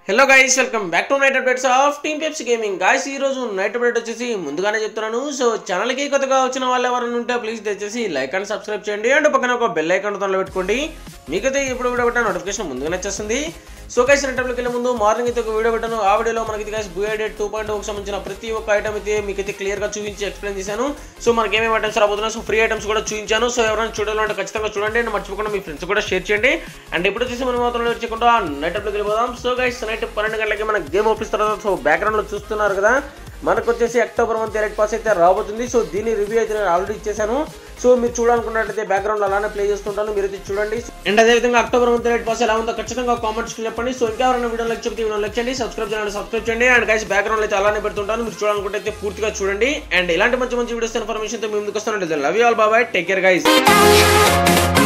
hello guys welcome back to night updates of team Peps gaming guys ఈ రోజు night update వచ్చేసి ముందుగానే చెప్తున్నాను సో ఛానల్కి కొత్తగా వచ్చిన వాళ్ళు ఎవరైనా ఉంటే ప్లీజ్ దయచేసి లైక్ అండ్ సబ్స్క్రైబ్ చేయండి అండ్ పక్కన ఒక బెల్ ఐకాన్ తనలో పెట్టుకోండి మీకైతే ఎప్పుడు వీడియో పెట్టిన నోటిఫికేషన్ ముందుగానే వచ్చేస్తుంది సో గైస్ నెట్లోకి వెళ్ళే ముందు మార్నింగ్ అయితే ఒక వీడియో పెట్టాను ఆ వీడియోలో మనకి గైస్ బుఐడెడ్ టూ పాయింట్ ఒక సంబంధించిన ప్రతి ఒక్క ఐటమ్ అయితే మీకైతే క్లియర్గా చూపించి ఎక్స్ప్లెయిన్ చేశాను సో మనకి ఏమేమి ఐటమ్స్ రాబోతున్నాయి సో ఫ్రీ ఐటమ్స్ కూడా చూపించాను సో ఎవరైనా చూడాలంటే ఖచ్చితంగా చూడండి అండ్ మర్చిపోకుండా మీ ఫ్రెండ్స్ కూడా షేర్ చేయండి అండ్ ఇప్పుడు వచ్చేసి మనం మాత్రం వచ్చకుండా నైట్ అప్లోకి వెళ్ళిపోదాం సో గైస్ నైట్ పన్నెండు గంటలకి మన గేమ్ ఓపెన్ తర్వాత సో బ్యాక్గ్రౌండ్లో చూస్తున్నారు కదా మనకు వచ్చేసి అక్టోబర్ మంత్ ఎలక్ట్ పాస్ అయితే రాబోతుంది సో దీని రివ్యూ అయితే నేను ఆల్రెడీ ఇచ్చేసాను సో మీరు చూడాలనుకున్నట్లయితే బ్యాక్గ్రౌండ్ అలానే ప్లే చేస్తుంటాను మీరు అయితే చూడండి అండ్ అదేవిధంగా అక్టోబర్ మంత్ ఎలక్ట్ పాస్ ఎలా ఉందో ఖచ్చితంగా కామెంట్స్ చెప్పండి సో ఇంకా ఎవరైనా వీడియో లైక్ చెప్తే వీడియో లైక్ చేయండి సబ్స్క్రైబ్ చేయండి సబ్స్క్రైబ్ చేయండి అండ్ గైస్ బ్యాక్గ్రౌండ్ అయితే అలానే పెడుతుంటాను మీరు చూడాలనుకుంటే అయితే పూర్తిగా చూడండి అండ్ ఇలాంటి మంచి మంచి వీడియోస్ ఇన్ఫర్మేషన్ తో మీ ముందుకు వస్తాను love you all bye bye take care guys